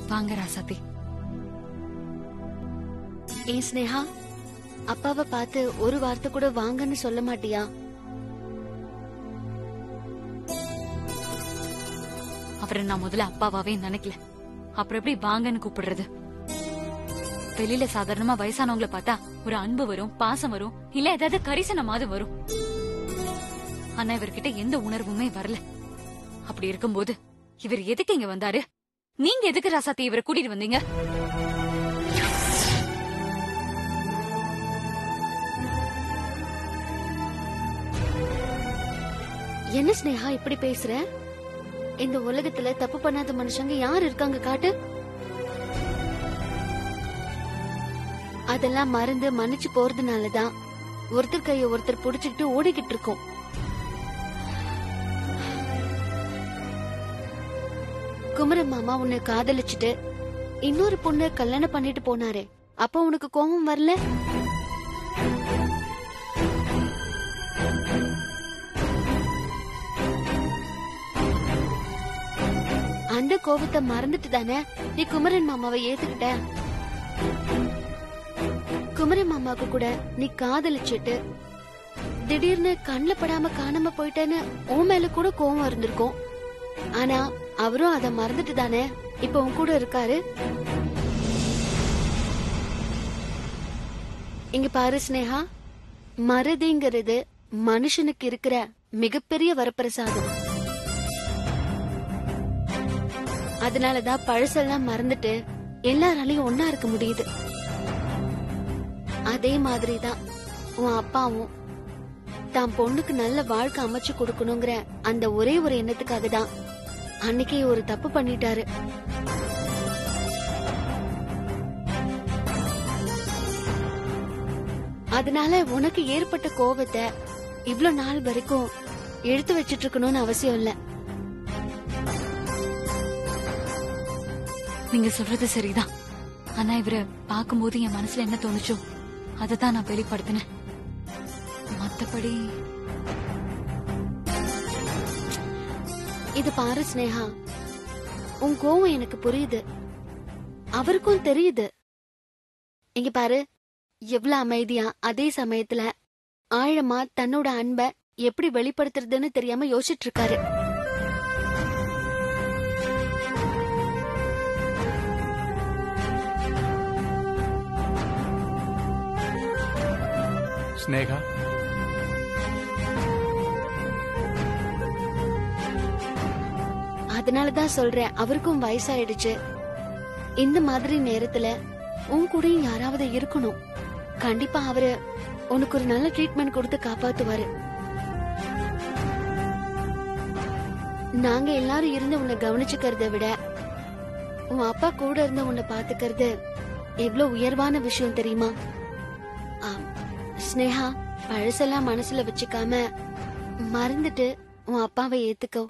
வாங்க ராசாத்தி ஏ ஸ்னேகா அப்பாவை பார்த்து ஒரு வார்த்தை கூட வாங்கன்னு சொல்ல மாட்டியா அவரை நான் முதல்ல அப்பாவாவே நினைக்கல அப்புறம் எப்படி வாங்கன்னு கூப்பிடுறது வெளியில சாதாரணமா வயசானவங்கள பார்த்தா ஒரு அன்பு வரும் பாசம் வரும் இல்ல ஏதாவது கரிசனமாவது வரும் ஆனா இவர்கிட்ட எந்த உணர்வுமே வரல அப்படி இருக்கும்போது இவர் எதுக்கு இங்க வந்தாரு நீங்க எதுக்கு ராசாத்தி இவரை கூட்டிட்டு வந்தீங்க என்ன ஸ்னேகா இப்படி பேசுற இந்த உலகத்துல தப்பு பண்ணாத மனுஷங்க யார் இருக்காங்க காட்டு அதெல்லாம் மறந்து மன்னிச்சு போறதுனாலதான் ஒருத்தர் கைய ஒருத்தர் புடிச்சுக்கிட்டு ஓடிக்கிட்டு இருக்கோம் குமர மாமா உன்னை காதலிச்சுட்டு இன்னொரு பொண்ணு கல்யாணம் பண்ணிட்டு போனாரே அப்ப உனக்கு கோபம் வரல அந்த கோபத்தை மறந்துட்டு தானே நீ குமரன் மாமாவை ஏத்துக்கிட்ட குமரன் மாமாவுக்கு கூட நீ காதலிச்சிட்டு திடீர்னு கண்ணுல படாம காணாம போயிட்டேன்னு உன் மேல கூட கோவம் இருந்திருக்கும் ஆனா அவரும் அத மறந்துட்டு தானே இப்ப உன் கூட இருக்காரு இங்க பாரு ஸ்னேகா மறதிங்கிறது மனுஷனுக்கு இருக்கிற மிகப்பெரிய வரப்பிரசாதம் அதனாலதான் பழசெல்லாம் மறந்துட்டு எல்லாராலையும் ஒன்னா இருக்க முடியுது அதே மாதிரிதான் உன் அப்பாவும் தான் பொண்ணுக்கு நல்ல வாழ்க்கை அமைச்சு கொடுக்கணுங்கிற அந்த ஒரே ஒரு எண்ணத்துக்காக தான் அன்னைக்கே ஒரு தப்பு பண்ணிட்டாரு அதனால உனக்கு ஏற்பட்ட கோபத்தை இவ்ளோ நாள் வரைக்கும் எடுத்து வச்சிட்டு இருக்கணும்னு அவசியம் இல்ல நீங்க சொல்றது சரிதான் ஆனா இவரை பார்க்கும்போது என் மனசுல என்ன தோணுச்சோ அததான் நான் வெளிப்படுத்தினேன் மத்தபடி இது பாரு ஸ்னேகா உன் கோவம் எனக்கு புரியுது அவருக்கும் தெரியுது இங்க பாரு எவ்வளவு அமைதியா அதே சமயத்துல ஆழமா தன்னோட அன்ப எப்படி வெளிப்படுத்துறதுன்னு தெரியாம யோசிச்சுட்டு இருக்காரு ஸ்னேகா அதனாலதான் சொல்றேன் அவருக்கும் வயசாயிடுச்சு இந்த மாதிரி நேரத்துல உன் கூடயும் யாராவது இருக்கணும் கண்டிப்பா அவரு உனக்கு ஒரு நல்ல ட்ரீட்மெண்ட் கொடுத்து காப்பாத்துவாரு நாங்க எல்லாரும் இருந்து உன்னை கவனிச்சுக்கிறத விட உன் அப்பா கூட இருந்து உன்னை பாத்துக்கிறது எவ்வளவு உயர்வான விஷயம் தெரியுமா ஆம், ஸ்னேகா பழசெல்லாம் மனசுல வச்சுக்காம மறந்துட்டு உன் அப்பாவை ஏத்துக்கோ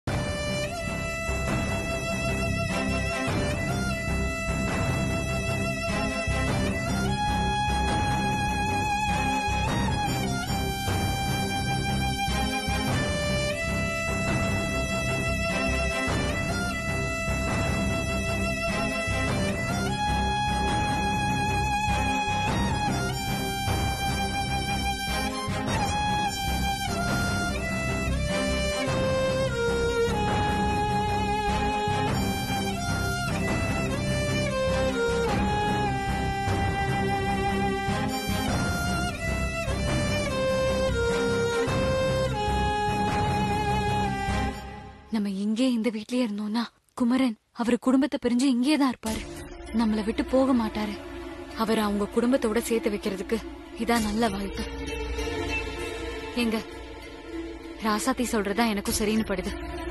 நம்ம இங்கே இந்த வீட்லயே இருந்தோம்னா குமரன் அவர் குடும்பத்தை பிரிஞ்சு இங்கே தான் இருப்பாரு நம்மள விட்டு போக மாட்டாரு அவர் அவங்க குடும்பத்தோட சேர்த்து வைக்கிறதுக்கு இதான் நல்ல வாய்ப்பு எங்க ராசாத்தி சொல்றதா எனக்கும் சரின்னு படுது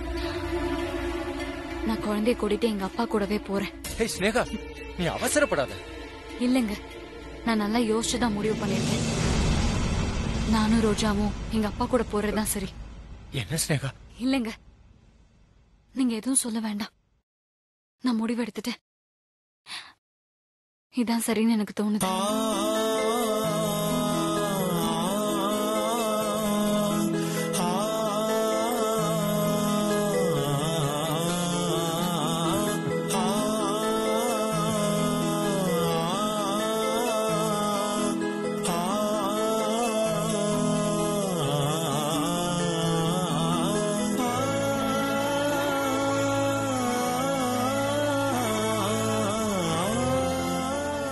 நான் குழந்தைய கூட்டிட்டு எங்க அப்பா கூடவே போறேன் ஹே ஸ்னேகா நீ அவசரப்படாத இல்லங்க நான் நல்லா யோசிச்சுதான் முடிவு பண்ணிருக்கேன் நானும் ரோஜாவும் எங்க அப்பா கூட போறதுதான் சரி என்ன ஸ்னேகா இல்லங்க நீங்க எதுவும் சொல்ல வேண்டாம் நான் முடிவு எடுத்துட்டேன் இதான் சரின்னு எனக்கு தோணுது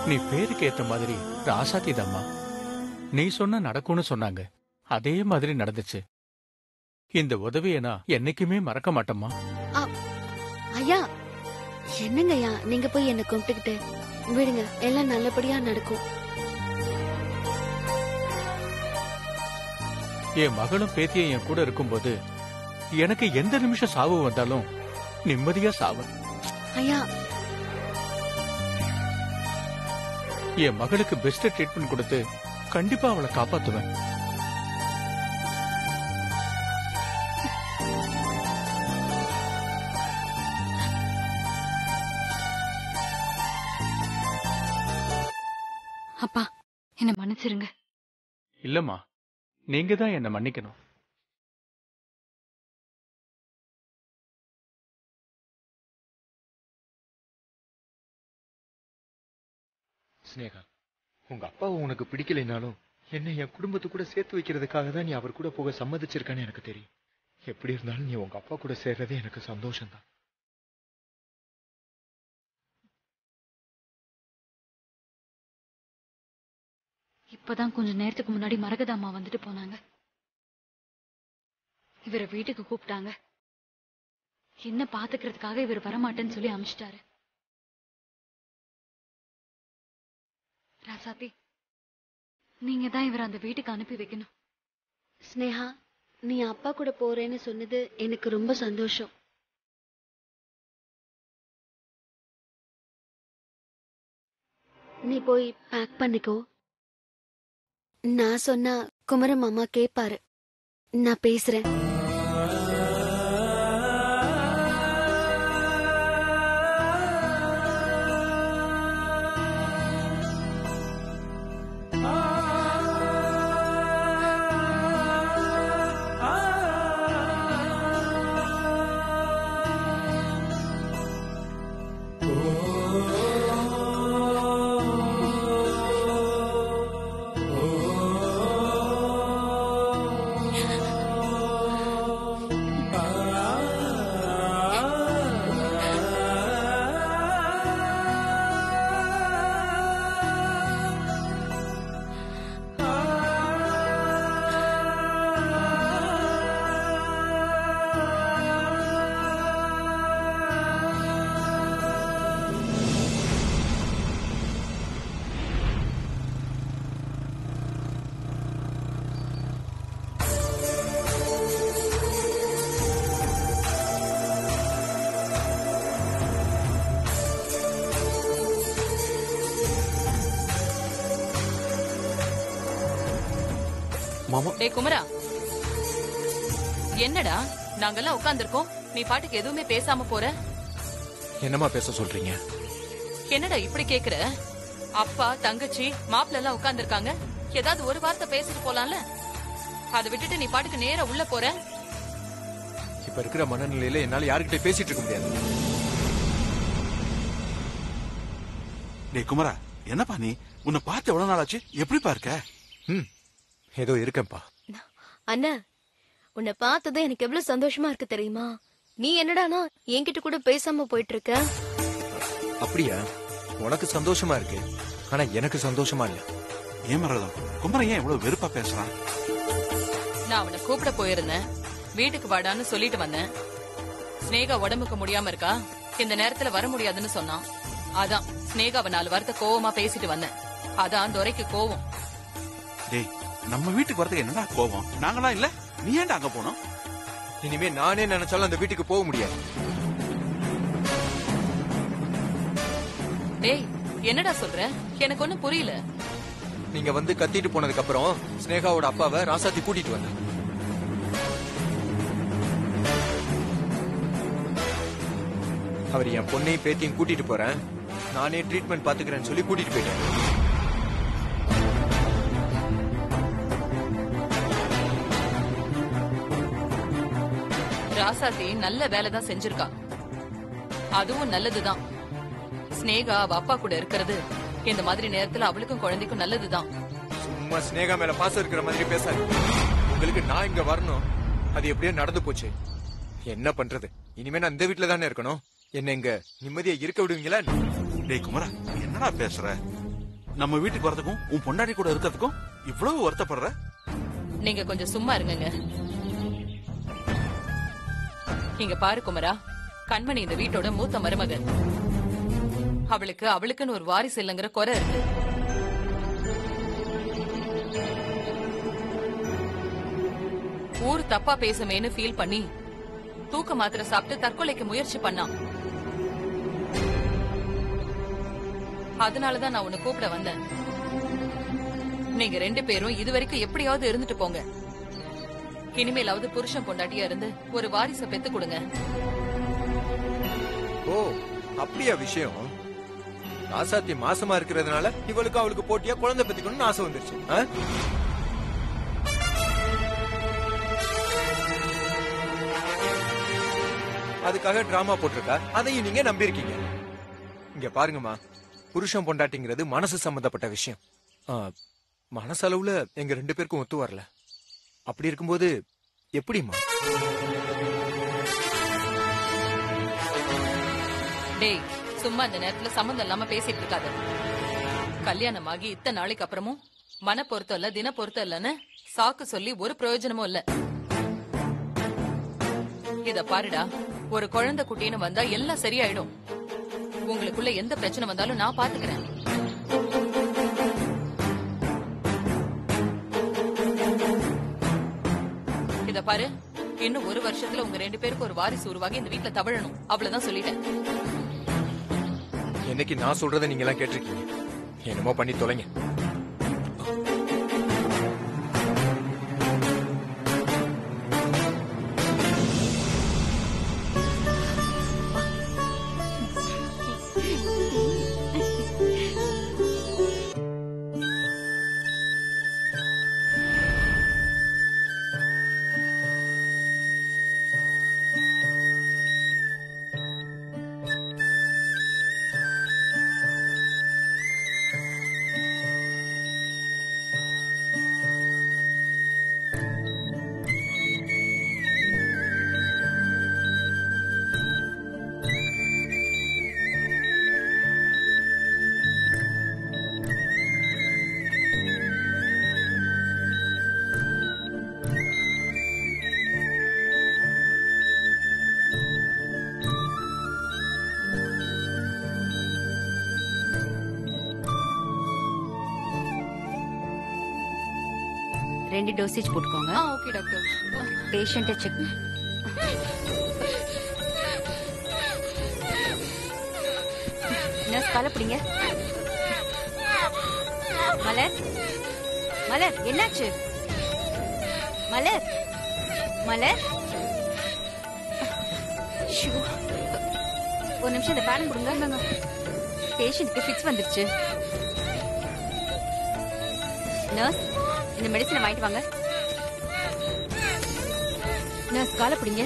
நீ பேருக்கு ஏத்த மாதிரி ராசாத்தி தம்மா நீ சொன்ன நடக்கும்னு சொன்னாங்க அதே மாதிரி நடந்துச்சு இந்த உதவியை நான் என்னைக்குமே மறக்க மாட்டேம்மா ஐயா என்னங்க ஐயா நீங்க போய் என்ன கும்பிட்டுக்கிட்டு விடுங்க எல்லாம் நல்லபடியா நடக்கும் என் மகளும் பேத்தியும் என் கூட இருக்கும்போது எனக்கு எந்த நிமிஷம் சாவு வந்தாலும் நிம்மதியா சாவன் ஐயா என் மகளுக்கு பெஸ்ட் ட்ரீட்மெண்ட் கொடுத்து கண்டிப்பா அவளை காப்பாத்துவேன் அப்பா என்ன மன்னிச்சிருங்க இல்லம்மா நீங்க தான் என்ன மன்னிக்கணும் ஸ்னேகா உங்க அப்பாவை உனக்கு பிடிக்கலைனாலும் என்னை என் குடும்பத்து கூட சேர்த்து வைக்கிறதுக்காக தான் நீ அவர் கூட போக சம்மதிச்சிருக்கான்னு எனக்கு தெரியும் எப்படி இருந்தாலும் நீ உங்க அப்பா கூட சேர்றதே எனக்கு சந்தோஷம்தான் இப்பதான் கொஞ்ச நேரத்துக்கு முன்னாடி மரகதாம்மா வந்துட்டு போனாங்க இவரை வீட்டுக்கு கூப்பிட்டாங்க என்ன பாத்துக்கிறதுக்காக இவர் வரமாட்டேன்னு சொல்லி அமிச்சிட்டாரு ராசாத்தி நீங்க தான் இவரை அந்த வீட்டுக்கு அனுப்பி வைக்கணும் ஸ்னேகா நீ அப்பா கூட போறேன்னு சொன்னது எனக்கு ரொம்ப சந்தோஷம் நீ போய் பேக் பண்ணிக்கோ நான் சொன்னா குமரம் மாமா கேப்பாரு நான் பேசுறேன் மாமா டேய் குமரா என்னடா நாங்கெல்லாம் உட்கார்ந்திருக்கோம் நீ பாட்டுக்கு எதுவுமே பேசாம போற என்னம்மா பேச சொல்றீங்க என்னடா இப்படி கேக்குற அப்பா தங்கச்சி மாப்பிள்ள எல்லாம் உட்கார்ந்திருக்காங்க ஏதாவது ஒரு வார்த்தை பேசிட்டு போலாம்ல அதை விட்டுட்டு நீ பாட்டுக்கு நேரா உள்ள போற இப்ப இருக்கிற மனநிலையில என்னால யாருக்கிட்ட பேசிட்டு இருக்க முடியாது டேய் குமரா என்னப்பா நீ உன்னை பார்த்து எவ்வளவு நாள் ஆச்சு எப்படிப்பா இருக்க ம் ஏதோ இருக்கேன்ப்பா அண்ணா உன்னை பார்த்ததும் எனக்கு எவ்வளவு சந்தோஷமா இருக்கு தெரியுமா நீ என்னடானா என்கிட்ட கூட பேசாம போயிட்டு இருக்க அப்படியா உனக்கு சந்தோஷமா இருக்கு ஆனா எனக்கு சந்தோஷமா இல்ல ஏன் மரதம் குமரன் ஏன் இவ்வளவு வெறுப்பா பேசுறான் நான் அவனை கூப்பிட போயிருந்தேன் வீட்டுக்கு வாடான்னு சொல்லிட்டு வந்தேன் ஸ்னேகா உடம்புக்கு முடியாம இருக்கா இந்த நேரத்துல வர முடியாதுன்னு சொன்னான் அதான் ஸ்னேகாவை நாலு வாரத்தை கோவமா பேசிட்டு வந்தேன் அதான் துரைக்கு கோவம் டேய் நம்ம வீட்டுக்கு வரதுக்கு என்னடா கோவம் நாங்களாம் இல்ல நீ ஏன்டா அங்க போனோம் இனிமே நானே நினைச்சாலும் அந்த வீட்டுக்கு போக முடியாது டேய் என்னடா சொல்ற எனக்கு ஒண்ணும் புரியல நீங்க வந்து கத்திட்டு போனதுக்கு அப்புறம் ஸ்னேகாவோட அப்பாவை ராசாத்தி கூட்டிட்டு வந்தேன் அவர் என் பொண்ணையும் பேத்தியும் கூட்டிட்டு போறேன் நானே ட்ரீட்மெண்ட் பாத்துக்கிறேன்னு சொல்லி கூட்டிட்டு போயிட்டேன் ராசாத்தி நல்ல வேலை தான் செஞ்சிருக்கா அதுவும் நல்லதுதான் ஸ்னேகா அவ அப்பா கூட இருக்கிறது இந்த மாதிரி நேரத்துல அவளுக்கும் குழந்தைக்கும் நல்லதுதான் சும்மா ஸ்னேகா மேல பாசம் இருக்கிற மாதிரி பேசாது உங்களுக்கு நான் இங்க வரணும் அது எப்படியோ நடந்து போச்சு என்ன பண்றது இனிமே நான் இந்த வீட்டுல தானே இருக்கணும் என்ன இங்க நிம்மதியா இருக்க விடுவீங்களா டேய் குமரா நீ என்னடா பேசுற நம்ம வீட்டுக்கு வரதுக்கும் உன் பொண்டாட்டி கூட இருக்கிறதுக்கும் இவ்வளவு வருத்தப்படுற நீங்க கொஞ்சம் சும்மா இருங்கங்க இங்க பாரு குமரா கண்மணி இந்த வீட்டோட மூத்த மருமக அவளுக்கு அவளுக்குன்னு ஒரு வாரிசு இல்லைங்கிற குறை இருக்கு ஊர் தப்பா பேசுமேன்னு ஃபீல் பண்ணி தூக்க மாத்திரை சாப்பிட்டு தற்கொலைக்கு முயற்சி பண்ணான் அதனாலதான் நான் உன்னை கூப்பிட வந்தேன் நீங்க ரெண்டு பேரும் இதுவரைக்கும் எப்படியாவது இருந்துட்டு போங்க இனிமேலாவது புருஷன் பொண்டாட்டியா இருந்து ஒரு வாரிசை பெத்து கொடுங்க ஓ அப்படியா விஷயம் ராசாத்தி மாசமா இருக்கிறதுனால இவளுக்கு அவளுக்கு போட்டியா குழந்தை பெத்துக்கணும்னு ஆசை வந்துருச்சு ஆ? அதுக்காக டிராமா போட்டிருக்கா அதையும் நீங்க நம்பியிருக்கீங்க இங்க பாருங்கம்மா புருஷன் பொண்டாட்டிங்கிறது மனசு சம்பந்தப்பட்ட விஷயம் ஆ, மனசளவுல எங்க ரெண்டு பேருக்கும் ஒத்து வரல அப்படி இருக்கும்போது எப்படிம்மா டேய் சும்மா இந்த நேரத்துல சம்மந்தம் இல்லாம பேசிட்டு இருக்காத கல்யாணமாகி இத்தனை நாளைக்கு அப்புறமும் மன பொருத்தம் இல்ல தின பொருத்தம் இல்லன்னு சாக்கு சொல்லி ஒரு பிரயோஜனமும் இல்ல இத பாருடா ஒரு குழந்தை குட்டின்னு வந்தா எல்லாம் சரியாயிடும் உங்களுக்குள்ள எந்த பிரச்சனை வந்தாலும் நான் பாத்துக்கிறேன் இத பாரு இன்னும் ஒரு வருஷத்துல உங்க ரெண்டு பேருக்கு ஒரு வாரிசு உருவாகி இந்த வீட்டுல தவழணும் அவ்வளவுதான் சொல்லிட்டேன் என்னைக்கு நான் சொல்றதை நீங்க எல்லாம் கேட்டிருக்கீங்க என்னமோ பண்ணி தொலைங்க ரெண்டு டோசேஜ் போட்டுக்கோங்க ஓகே டாக்டர் பேஷண்ட்டை செக் நர்ஸ் காலை பிடிங்க மலர் மலர் என்னாச்சு மலர் மலர் ஷூ. ஒரு நிமிஷம் இந்த பேரன் கொடுங்க பேஷண்ட்க்கு ஃபிக்ஸ் வந்துருச்சு நர்ஸ் இந்த மெடிசனை வாங்கிட்டு வாங்க நர்ஸ் காலை பிடிங்க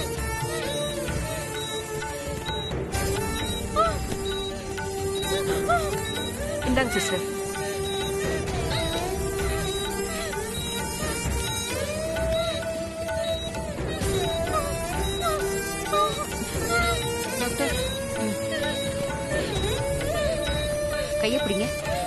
இந்தாங்க சிஸ்டர் டாக்டர் ம். கையை பிடிங்க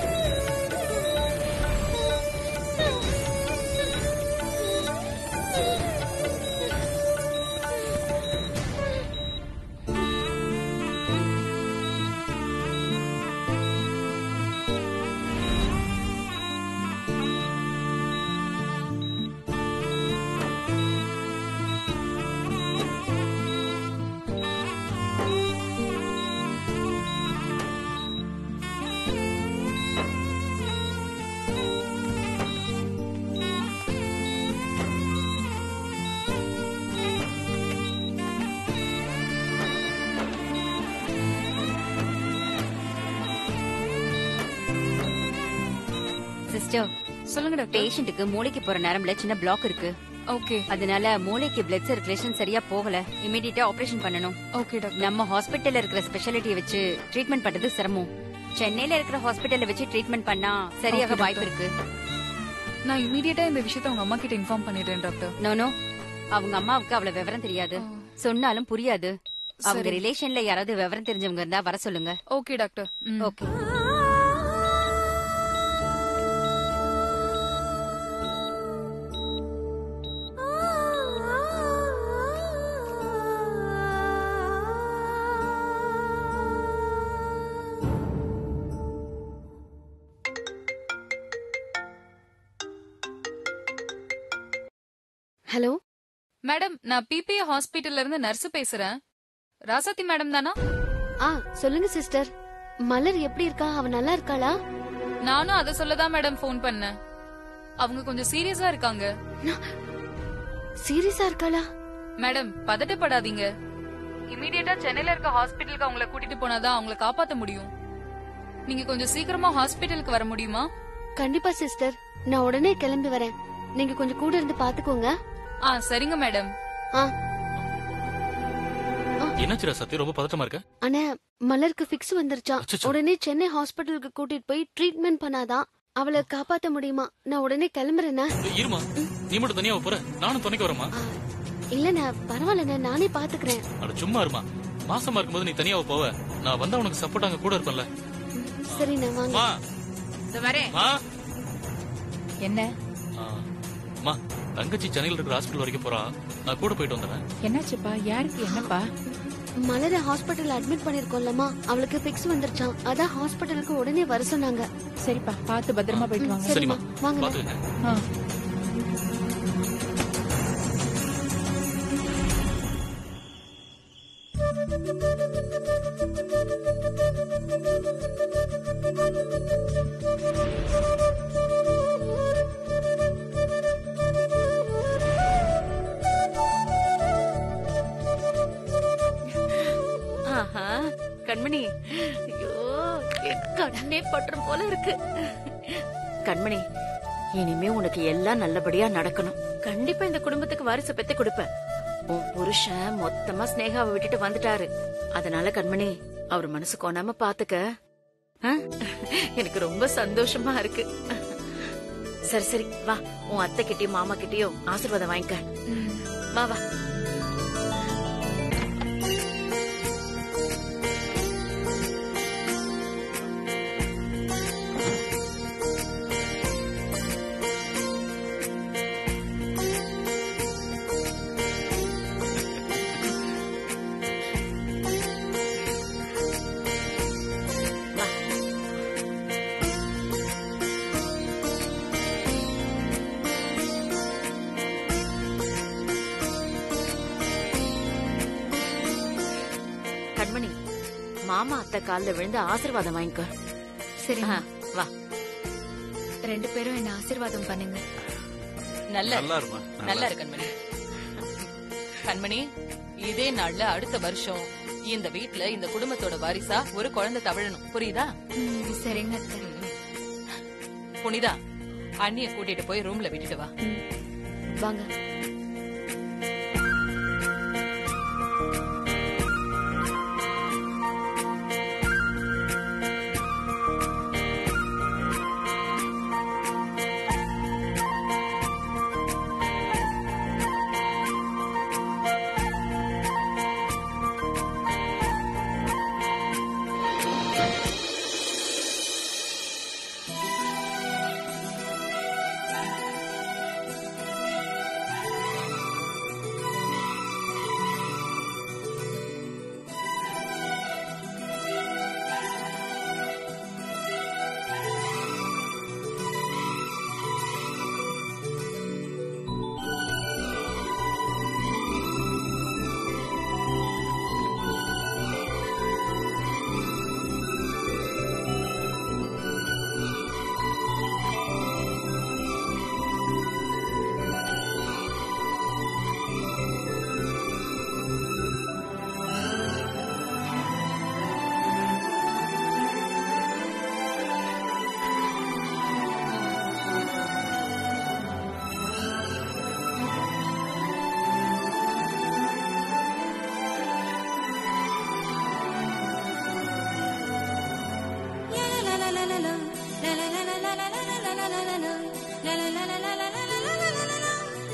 சிஸ்டர் சொல்லுங்க டாக்டர் பேஷண்ட்டுக்கு மூளைக்கு போற நரம்புல சின்ன பிளாக் இருக்கு ஓகே அதனால மூளைக்கு பிளட் சர்க்குலேஷன் சரியா போகல இமீடியட்டா ஆபரேஷன் பண்ணணும் ஓகே டாக்டர் நம்ம ஹாஸ்பிட்டல்ல இருக்கிற ஸ்பெஷாலிட்டியை வச்சு ட்ரீட்மெண்ட் பண்றது சிரமம் சென்னையில இருக்கிற ஹாஸ்பிட்டல்ல வச்சு ட்ரீட்மெண்ட் பண்ணா சரியாக Okay, வாய்ப்பு doctor. இருக்கு நான் இமீடியட்டா இந்த விஷயத்தை உங்க அம்மா கிட்ட இன்ஃபார்ம் பண்ணிடுறேன் டாக்டர் நோனோ அவங்க அம்மாவுக்கு அவ்வளவு விவரம் தெரியாது சொன்னாலும் புரியாது அவங்க சரி. ரிலேஷன்ல யாராவது விவரம் தெரிஞ்சவங்க இருந்தா வர சொல்லுங்க ஓகே டாக்டர் ம். ஓகே ஹலோ மேடம் நான் பிபிஏ ஹாஸ்பிட்டல்ல இருந்து நர்ஸ் பேசுறேன் ராசாத்தி மேடம் தானா ஆ சொல்லுங்க சிஸ்டர் மலர் எப்படி இருக்கா அவ நல்லா இருக்காளா நானும் அதை சொல்லதான் மேடம் ஃபோன் பண்ணேன் அவங்க கொஞ்சம் சீரியஸா இருக்காங்க சீரியஸா இருக்காளா மேடம் பதட்டப்படாதீங்க இமீடியட்டா சென்னையில இருக்க ஹாஸ்பிட்டலுக்கு அவங்கள கூட்டிட்டு போனாதான் அவங்கள காப்பாத்த முடியும் நீங்க கொஞ்சம் சீக்கிரமா ஹாஸ்பிட்டலுக்கு வர முடியுமா கண்டிப்பா சிஸ்டர் நான் உடனே கிளம்பி வரேன் நீங்க கொஞ்சம் கூட இருந்து பாத்துக்கோங்க ஆ சரிங்க மேடம் ஆ என்னாச்சு ராசாத்தி ரொம்ப பதட்டமா இருக்க அண்ணா மலருக்கு ஃபிக்ஸ் வந்துருச்சான் அச்சச்சோ. உடனே சென்னை ஹாஸ்பிட்டலுக்கு கூட்டிட்டு போய் ட்ரீட்மெண்ட் பண்ணாதான் அவளை காப்பாத்த முடியுமா நான் உடனே கிளம்புறேண்ணா ஏய், இருமா நீ மட்டும் தனியா போற நானும் துணைக்கு வரமா இல்லண்ணா பரவாயில்லண்ணா நானே பாத்துக்கிறேன் அட சும்மா இருமா மாசமா இருக்கும்போது நீ தனியா போவ நான் வந்தா உனக்கு சப்போர்ட் அங்க கூட இருப்பேன்ல சரிண்ணா வாங்க மா வரேன் மா என்ன ஆ, மா தங்கச்சி சென்னையில இருக்கிற ஹாஸ்பிட்டல் வரைக்கும் போறா நான் கூட போயிட்டு வந்துடுறேன் என்னாச்சுப்பா யாருக்கு என்னப்பா மலரை ஹாஸ்பிட்டல் அட்மிட் பண்ணிருக்கோம்லமா அவளுக்கு ஃபிக்ஸ் வந்துருச்சான் அதான் ஹாஸ்பிட்டலுக்கு உடனே வர சொன்னாங்க சரிப்பா பார்த்து பத்திரமா போயிட்டு வாங்க சரிம்மா வாங்க பாத்துக்கங்க ஆ. ஆஹா கண்மணி ஐயோ என் கண்ணே பற்றும் போல இருக்கு கண்மணி இனிமே உனக்கு எல்லாம் நல்லபடியா நடக்கணும் கண்டிப்பா இந்த குடும்பத்துக்கு வாரிசு பெத்து கொடுப்ப உன் புருஷன் மொத்தமா ஸ்னேகாவை விட்டுட்டு வந்துட்டாரு அதனால கண்மணி அவர் மனசு கோணாம பாத்துக்க ஆ? எனக்கு ரொம்ப சந்தோஷமா இருக்கு சரி சரி வா உன் அத்தை கிட்டயும் மாமா கிட்டயும் ஆசீர்வாதம் வாங்கிக்க வா வா கண்மணி மாமா அத்தை கால்ல விழுந்து ஆசீர்வாதம் வாங்கிக்க சரி ஆ, வா ரெண்டு பேரும் என்ன ஆசீர்வாதம் பண்ணுங்க நல்ல நல்லா இருமா நல்லா இருக்கு கண்மணி கண்மணி இதே நாள்ல அடுத்த வருஷம் இந்த வீட்ல இந்த குடும்பத்தோட வாரிசா ஒரு குழந்தை தவழணும் புரியுதா சரிங்க அத்தை. புனிதா அண்ணிய கூட்டிட்டு போய் ரூம்ல விட்டுட்டு வா வாங்க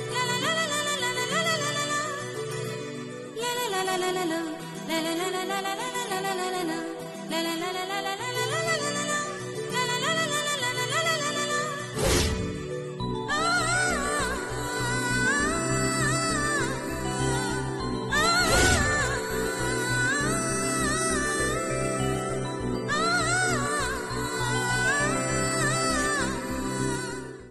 la la la la la la la la la la la la la la la la